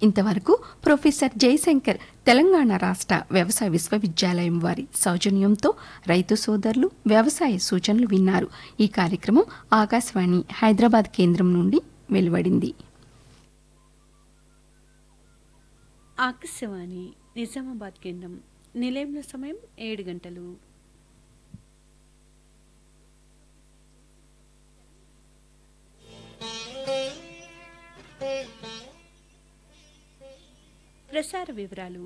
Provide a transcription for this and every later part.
ఇంతవరకు ప్రొఫెసర్ జయశంకర్ తెలంగాణ రాష్ట్ర వ్యవసాయ విశ్వవిద్యాలయం వారి సౌజన్యంతో రైతు సోదరులు వ్యవసాయ సూచనలు విన్నారు ఈ కార్యక్రమం ఆకాశవాణి హైదరాబాద్ కేంద్రం నుండి వెలువడింది ఆకాశవాణి నిజామాబాద్ కేంద్రం నిలయంలో సమయం ఏడు గంటలు ప్రసార వివరాలు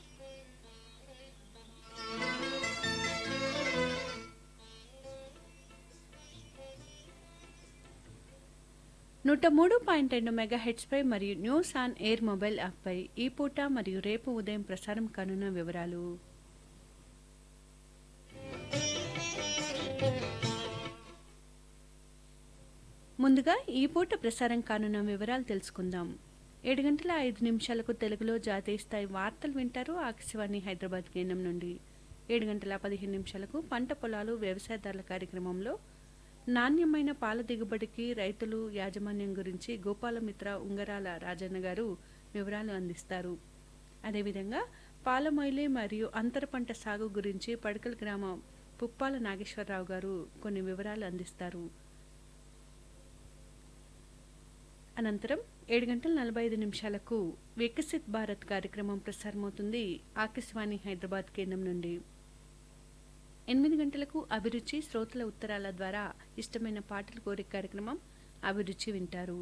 నూట మూడు పాయింట్ రెండు మెగా పై మరియు న్యూస్ ఆన్ ఎయిర్ మొబైల్ యాప్పై ఈ పూట మరియు రేపు ఉదయం ప్రసారం కానున్న వివరాలు ముందుగా ఈ పూట ప్రసారం కానున్న వివరాలు తెలుసుకుందాం ఏడు గంటల ఐదు నిమిషాలకు తెలుగులో జాతీయ స్థాయి వార్తలు వింటారు ఆకాశవాణి హైదరాబాద్ కేంద్రం నుండి ఏడు గంటల పదిహేను నిమిషాలకు పంట పొలాలు వ్యవసాయదారుల కార్యక్రమంలో నాణ్యమైన పాల దిగుబడికి రైతులు యాజమాన్యం గురించి గోపాలమిత్ర ఉంగరాల రాజన్న గారు వివరాలు అందిస్తారు అదేవిధంగా పాల మొయిలి మరియు అంతర పంట సాగు గురించి పడకల్ గ్రామ పుప్పాల నాగేశ్వరరావు గారు కొన్ని వివరాలు అందిస్తారు అనంతరం ఏడు గంటల నలభై ఐదు నిమిషాలకు వికసిత్ భారత్ కార్యక్రమం ప్రసారమవుతుంది ఆకాశవాణి హైదరాబాద్ కేంద్రం నుండి ఎనిమిది గంటలకు అభిరుచి శ్రోతల ఉత్తరాల ద్వారా ఇష్టమైన పాటలు కోరే కార్యక్రమం అభిరుచి వింటారు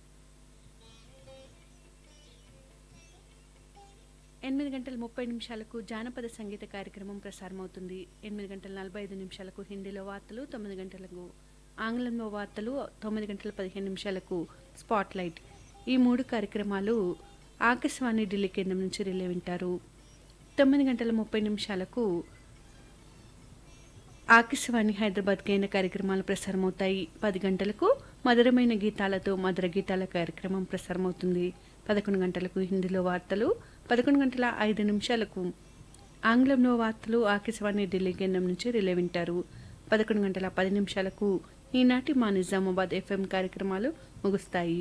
ఎనిమిది గంటల ముప్పై నిమిషాలకు జానపద సంగీత కార్యక్రమం ప్రసారమవుతుంది ఎనిమిది గంటల నలభై ఐదు నిమిషాలకు హిందీలో వార్తలు తొమ్మిది గంటలకు ఆంగ్లంలో వార్తలు తొమ్మిది గంటల పదిహేను నిమిషాలకు స్పాట్ లైట్ ఈ మూడు కార్యక్రమాలు ఆకాశవాణి ఢిల్లీ కేంద్రం నుంచి రిలే వింటారు తొమ్మిది గంటల ముప్పై నిమిషాలకు ఆకాశవాణి హైదరాబాద్ కేంద్ర కార్యక్రమాలు ప్రసారమవుతాయి పది గంటలకు మధురమైన గీతాలతో మధుర గీతాల కార్యక్రమం ప్రసారమవుతుంది పదకొండు గంటలకు హిందీలో వార్తలు పదకొండు గంటల ఐదు నిమిషాలకు ఆంగ్లంలో వార్తలు ఆకాశవాణి ఢిల్లీ కేంద్రం నుంచి రిలే వింటారు పదకొండు గంటల పది నిమిషాలకు ఈనాటి మా నిజామాబాద్ ఎఫ్ఎం కార్యక్రమాలు ముగుస్తాయి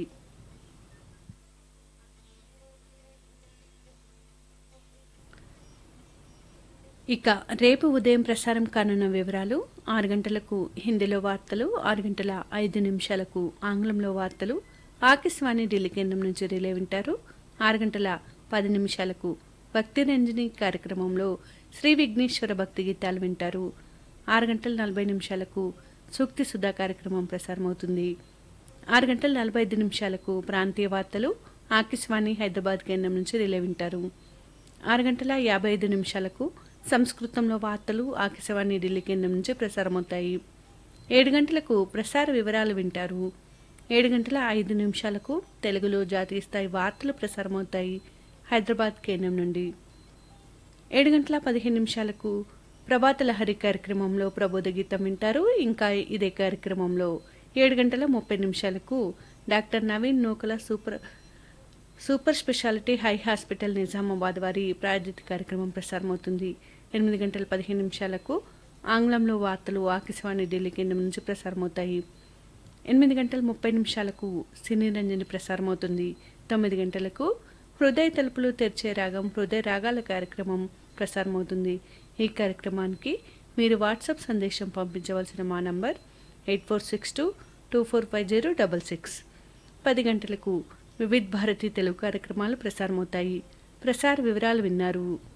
ఇక రేపు ఉదయం ప్రసారం కానున్న వివరాలు ఆరు గంటలకు హిందీలో వార్తలు ఆరు గంటల ఐదు నిమిషాలకు ఆంగ్లంలో వార్తలు ఆకాశవాణి ఢిల్లీ కేంద్రం నుంచి రిలే వింటారు ఆరు గంటల పది నిమిషాలకు భక్తి రంజని కార్యక్రమంలో శ్రీ విఘ్నేశ్వర భక్తి గీతాలు వింటారు ఆరు గంటల నలభై నిమిషాలకు సూక్తి సుధా కార్యక్రమం ప్రసారమవుతుంది ఆరు గంటల నలభై ఐదు నిమిషాలకు ప్రాంతీయ వార్తలు ఆకాశవాణి హైదరాబాద్ కేంద్రం నుంచి రిలే వింటారు ఆరు గంటల యాభై ఐదు నిమిషాలకు సంస్కృతంలో వార్తలు ఆకాశవాణి ఢిల్లీ కేంద్రం నుంచి ప్రసారమవుతాయి ఏడు గంటలకు ప్రసార వివరాలు వింటారు ఏడు గంటల ఐదు నిమిషాలకు తెలుగులో జాతీయ స్థాయి వార్తలు ప్రసారమవుతాయి హైదరాబాద్ కేంద్రం నుండి ఏడు గంటల పదిహేను నిమిషాలకు ప్రభాత లహరి కార్యక్రమంలో ప్రబోధ గీతం వింటారు ఇంకా ఇదే కార్యక్రమంలో ఏడు గంటల ముప్పై నిమిషాలకు doctor Naveen Nukala super super speciality hi hospital Nizamabad వారి ప్రాయోజిత కార్యక్రమం ప్రసారమవుతుంది ఎనిమిది గంటల పదిహేను నిమిషాలకు ఆంగ్లంలో వార్తలు ఆకాశవాణి ఢిల్లీ కేంద్రం నుంచి ప్రసారమవుతాయి ఎనిమిది గంటల ముప్పై నిమిషాలకు సినీ రంజని ప్రసారమవుతుంది తొమ్మిది గంటలకు హృదయ తలుపులు తెరిచే రాగం హృదయ రాగాల కార్యక్రమం ప్రసారమవుతుంది ఈ కార్యక్రమానికి మీరు వాట్సాప్ సందేశం పంపించవలసిన మా number eight four six two two four five zero double six పది గంటలకు వివిధ్ భారతి తెలుగు కార్యక్రమాలు ప్రసారమవుతాయి ప్రసార వివరాలు విన్నారు